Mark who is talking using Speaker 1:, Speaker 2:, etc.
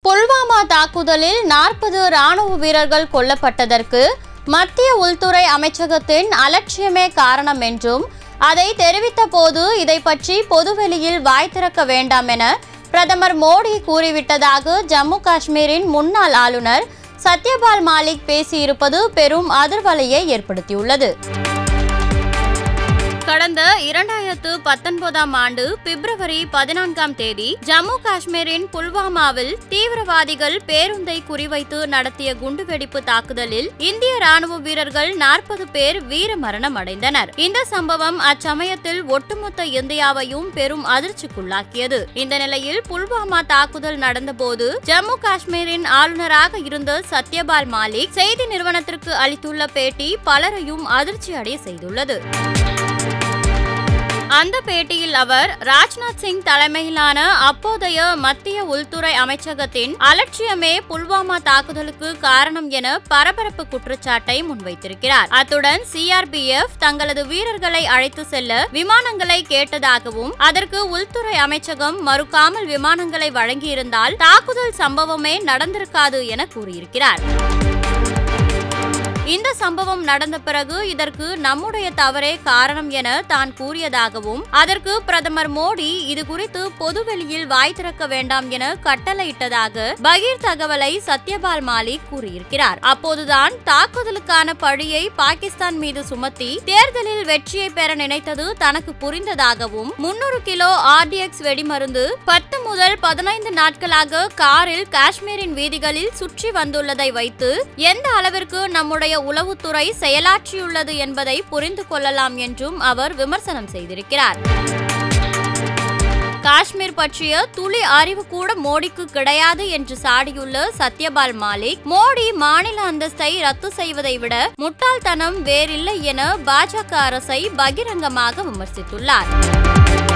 Speaker 1: புல்வாமா தாக்குதலில் நாற்பது ராணுவ வீரர்கள் கொல்லப்பட்டதற்கு மத்திய உள்துறை அமைச்சகத்தின் அலட்சியமே காரணம் என்றும் அதை தெரிவித்த போது இதை பற்றி பொதுவெளியில் வாய் திறக்க வேண்டாம் என பிரதமர் மோடி கூறிவிட்டதாக ஜம்மு காஷ்மீரின் முன்னாள் ஆளுநர் சத்யபால் மாலிக் பேசியிருப்பது பெரும் அதிர்வலையை ஏற்படுத்தியுள்ளது கடந்த இரண்டாயிரத்து பத்தொன்பதாம் ஆண்டு பிப்ரவரி பதினான்காம் தேதி ஜம்மு காஷ்மீரின் புல்வாமாவில் தீவிரவாதிகள் பேருந்தை குறிவைத்து நடத்திய குண்டுவெடிப்பு தாக்குதலில் இந்திய ராணுவ வீரர்கள் நாற்பது பேர் வீரமரணம் அடைந்தனர் இந்த சம்பவம் அச்சமயத்தில் ஒட்டுமொத்த இந்தியாவையும் பெரும் அதிர்ச்சிக்குள்ளாக்கியது இந்த நிலையில் புல்வாமா தாக்குதல் நடந்தபோது ஜம்மு காஷ்மீரின் ஆளுநராக இருந்த சத்யபால் மாலிக் செய்தி நிறுவனத்திற்கு அளித்துள்ள பேட்டி பலரையும் அதிர்ச்சி அடைய செய்துள்ளது அந்த பேட்டியில் அவர் ராஜ்நாத் சிங் தலைமையிலான அப்போதைய மத்திய உள்துறை அமைச்சகத்தின் அலட்சியமே புல்வாமா தாக்குதலுக்கு காரணம் என பரபரப்பு குற்றச்சாட்டை முன்வைத்திருக்கிறார் அத்துடன் சிஆர்பிஎஃப் தங்களது வீரர்களை அழைத்து செல்ல விமானங்களை கேட்டதாகவும் அதற்கு உள்துறை அமைச்சகம் மறுக்காமல் விமானங்களை வழங்கியிருந்தால் தாக்குதல் சம்பவமே நடந்திருக்காது என கூறியிருக்கிறார் இந்த சம்பவம் நடந்த பிறகு இதற்கு நம்முடைய தவறே காரணம் என தான் கூறியதாகவும் அதற்கு பிரதமர் மோடி இது குறித்து பொதுவெளியில் வாய் திறக்க வேண்டாம் என கட்டளையிட்டதாக பகீர் தகவலை சத்யபால் மாலிக் கூறியிருக்கிறார் அப்போதுதான் தாக்குதலுக்கான பழியை பாகிஸ்தான் மீது சுமத்தி தேர்தலில் வெற்றியை பெற நினைத்தது தனக்கு புரிந்ததாகவும் முன்னூறு கிலோ ஆர்டிஎக்ஸ் வெடிமருந்து பத்து முதல் பதினைந்து நாட்களாக காரில் காஷ்மீரின் வீதிகளில் சுற்றி வந்துள்ளதை வைத்து எந்த அளவிற்கு நம்முடைய உளவுத்துறை செயலாற்றியுள்ளது என்பதை புரிந்து கொள்ளலாம் என்றும் அவர் விமர்சனம் செய்திருக்கிறார் காஷ்மீர் பற்றிய துளி அறிவு கூட மோடிக்கு கிடையாது என்று சாடியுள்ள சத்யபால் மாலிக் மோடி மாநில அந்தஸ்தை ரத்து செய்வதை விட முட்டாள்தனம் வேறில்லை என பாஜக அரசை பகிரங்கமாக விமர்சித்துள்ளார்